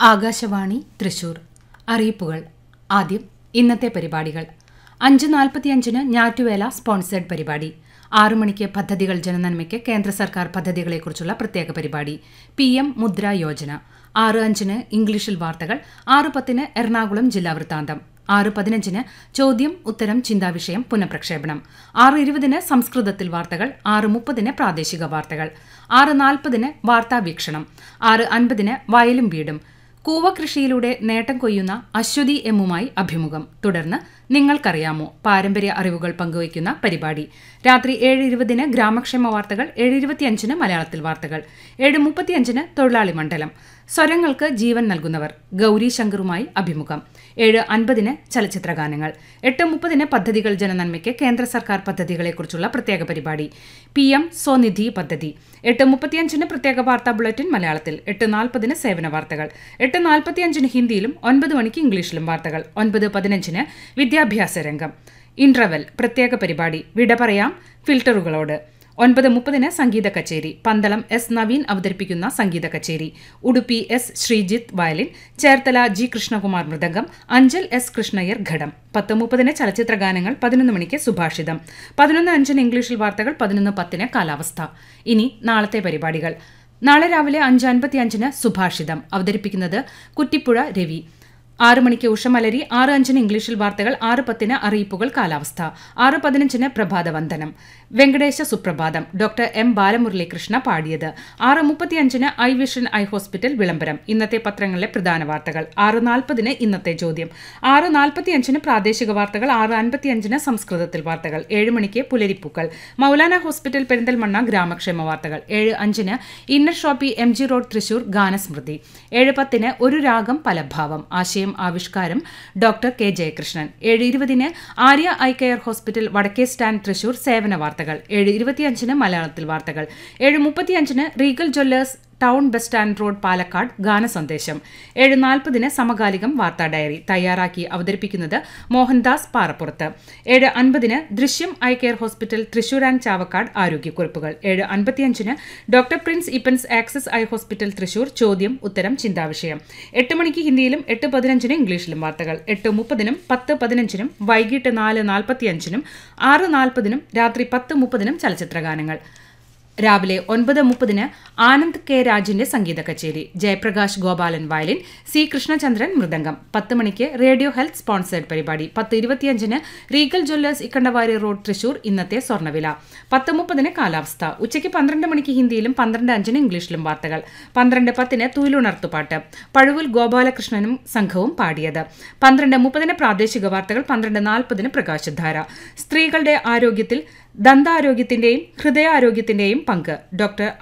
ആകാശവാണി തൃശൂർ അറിയിപ്പുകൾ ആദ്യം ഇന്നത്തെ പരിപാടികൾ അഞ്ച് നാൽപ്പത്തിയഞ്ചിന് ഞാറ്റുവേല സ്പോൺസേഡ് പരിപാടി ആറു മണിക്ക് പദ്ധതികൾ ജനനന്മയ്ക്ക് കേന്ദ്ര സർക്കാർ പദ്ധതികളെക്കുറിച്ചുള്ള പ്രത്യേക പരിപാടി പി എം മുദ്ര യോജന ആറ് അഞ്ചിന് ഇംഗ്ലീഷിൽ വാർത്തകൾ ആറ് പത്തിന് എറണാകുളം ജില്ലാ വൃത്താന്തം ആറ് പതിനഞ്ചിന് ചോദ്യം ഉത്തരം ചിന്താവിഷയം പുനഃപ്രക്ഷേപണം ആറ് ഇരുപതിന് സംസ്കൃതത്തിൽ വാർത്തകൾ ആറ് മുപ്പതിന് പ്രാദേശിക വാർത്തകൾ ആറ് നാൽപ്പതിന് വാർത്താ വീക്ഷണം ആറ് അൻപതിന് വയലും വീടും കൂവകൃഷിയിലൂടെ നേട്ടം കൊയ്യുന്ന അശ്വതി എമ്മുമായി അഭിമുഖം തുടർന്ന് നിങ്ങൾക്കറിയാമോ പാരമ്പര്യ അറിവുകൾ പങ്കുവയ്ക്കുന്ന പരിപാടി രാത്രി ഏഴ് ഇരുപതിന് ഗ്രാമക്ഷേമ വാർത്തകൾ ഏഴ് ഇരുപത്തിയഞ്ചിന് മലയാളത്തിൽ വാർത്തകൾ ഏഴ് മുപ്പത്തിയഞ്ചിന് തൊഴിലാളി മണ്ഡലം സ്വരങ്ങൾക്ക് ജീവൻ നൽകുന്നവർ ഗൗരി ശങ്കറുമായി അഭിമുഖം ഏഴ് അൻപതിന് ചലച്ചിത്രഗാനങ്ങൾ എട്ട് മുപ്പതിന് പദ്ധതികൾ ജനനന്മയ്ക്ക് കേന്ദ്ര സർക്കാർ പദ്ധതികളെക്കുറിച്ചുള്ള പ്രത്യേക പരിപാടി പി എം സ്വനിധി പദ്ധതി എട്ട് മുപ്പത്തിയഞ്ചിന് പ്രത്യേക വാർത്താ ബുള്ളറ്റിൻ മലയാളത്തിൽ എട്ട് നാൽപ്പതിന് സേവന വാർത്തകൾ എട്ട് നാൽപ്പത്തിയഞ്ചിന് ഹിന്ദിയിലും ഒൻപത് മണിക്ക് ഇംഗ്ലീഷിലും വാർത്തകൾ ഒൻപത് പതിനഞ്ചിന് വിദ്യാഭ്യാസ രംഗം ഇന്റർവെൽ പ്രത്യേക പരിപാടി വിട പറയാം ഫിൽട്ടറുകളോട് ഒൻപത് മുപ്പതിന് സംഗീത കച്ചേരി പന്തളം എസ് നവീൻ അവതരിപ്പിക്കുന്ന സംഗീത കച്ചേരി Udupi S Sreejith violin Cherthala G Krishnakumar mridangam Anchal S Krishnaiyer ghatam പത്ത് മുപ്പതിന് ചലച്ചിത്ര ഗാനങ്ങൾ പതിനൊന്ന് മണിക്ക് സുഭാഷിതം പതിനൊന്ന് അഞ്ചിന് ഇംഗ്ലീഷിൽ വാർത്തകൾ പതിനൊന്ന് പത്തിന് കാലാവസ്ഥ ഇനി നാളത്തെ പരിപാടികൾ നാളെ രാവിലെ അഞ്ച് അൻപത്തി അഞ്ചിന് സുഭാഷിതം അവതരിപ്പിക്കുന്നത് കുറ്റിപ്പുഴ രവി ആറ് മണിക്ക് ഉഷമലരി ആറ് അഞ്ചിന് ഇംഗ്ലീഷിൽ വാർത്തകൾ ആറ് പത്തിന് അറിയിപ്പുകൾ കാലാവസ്ഥ ആറ് പതിനഞ്ചിന് പ്രഭാതവന്ദനം വെങ്കടേശ സുപ്രഭാതം ഡോക്ടർ എം ബാലമുരളീകൃഷ്ണ പാടിയത് ആറ് മുപ്പത്തിയഞ്ചിന് ഐ വിഷൻ ഐ ഹോസ്പിറ്റൽ വിളംബരം ഇന്നത്തെ പത്രങ്ങളിലെ പ്രധാന വാർത്തകൾ ആറ് നാൽപ്പതിന് ഇന്നത്തെ ചോദ്യം ആറ് നാൽപ്പത്തിയഞ്ചിന് പ്രാദേശിക വാർത്തകൾ ആറ് അൻപത്തിയഞ്ചിന് സംസ്കൃതത്തിൽ വാർത്തകൾ ഏഴ് മണിക്ക് പുലരിപ്പൂക്കൾ മൗലാന ഹോസ്പിറ്റൽ പെരിന്തൽമണ്ണ ഗ്രാമക്ഷേമ വാർത്തകൾ ഏഴ് അഞ്ചിന് inner shoppe M G road Thrissur ഗാനസ്മൃതി ഏഴ് പത്തിന് ഒരു രാഗം പലഭാവം ആശയം ആവിഷ്കാരം ഡോക്ടർ കെ ജയകൃഷ്ണൻ ഏഴ് ഇരുപതിന് ആര്യ ഐ കെയർ ഹോസ്പിറ്റൽ വടക്കേ സ്റ്റാൻഡ് തൃശൂർ സേവന വാർത്തകൾ ഏഴ് ഇരുപത്തിയഞ്ചിന് മലയാളത്തിൽ വാർത്തകൾ ഏഴ് മുപ്പത്തിയഞ്ചിന് Regal jewellers town bus stand road Palakkad ഗാനസന്ദേശം ഏഴ് നാൽപ്പതിന് സമകാലികം വാർത്താ ഡയറി തയ്യാറാക്കി അവതരിപ്പിക്കുന്നത് മോഹൻദാസ് പാറപ്പുറത്ത് ഏഴ് അൻപതിന് ദൃശ്യം eye care hospital Thrissur and Chavakkad ആരോഗ്യക്കുറിപ്പുകൾ ഏഴ് അൻപത്തിയഞ്ചിന് doctor Prince Eappens access eye hospital Thrissur ചോദ്യം ഉത്തരം ചിന്താവിഷയം എട്ട് മണിക്ക് ഹിന്ദിയിലും എട്ട് പതിനഞ്ചിന് ഇംഗ്ലീഷിലും വാർത്തകൾ എട്ട് മുപ്പതിനും പത്ത് പതിനഞ്ചിനും വൈകിട്ട് നാല് നാൽപ്പത്തിയഞ്ചിനും ആറ് നാൽപ്പതിനും രാത്രി പത്ത് മുപ്പതിനും ചലച്ചിത്രഗാനങ്ങൾ രാവിലെ ഒൻപത് മുപ്പതിന് ആനന്ദ് കെ രാജിന്റെ സംഗീത കച്ചേരി ജയപ്രകാശ് ഗോപാലൻ വയലിൻ സി കൃഷ്ണചന്ദ്രൻ മൃദംഗം പത്ത് മണിക്ക് റേഡിയോ ഹെൽത്ത് സ്പോൺസേഡ് പരിപാടി പത്ത് ഇരുപത്തിയഞ്ചിന് Regal jewellers Ikkandavari road Thrissur ഇന്നത്തെ സ്വർണ്ണവില പത്ത് മുപ്പതിന് കാലാവസ്ഥ ഉച്ചയ്ക്ക് പന്ത്രണ്ട് മണിക്ക് ഹിന്ദിയിലും പന്ത്രണ്ട് അഞ്ചിന് ഇംഗ്ലീഷിലും വാർത്തകൾ പന്ത്രണ്ട് പത്തിന് തൂലുണർത്തുപാട്ട് പഴുവിൽ ഗോപാലകൃഷ്ണനും സംഘവും പാടിയത് പന്ത്രണ്ട് മുപ്പതിന് പ്രാദേശിക വാർത്തകൾ പന്ത്രണ്ട് നാൽപ്പതിന് പ്രകാശധാര സ്ത്രീകളുടെ ആരോഗ്യത്തിൽ ദന്താരോഗ്യത്തിന്റെയും ഹൃദയാരോഗ്യത്തിന്റെയും പങ്ക് ഡോക്ടർ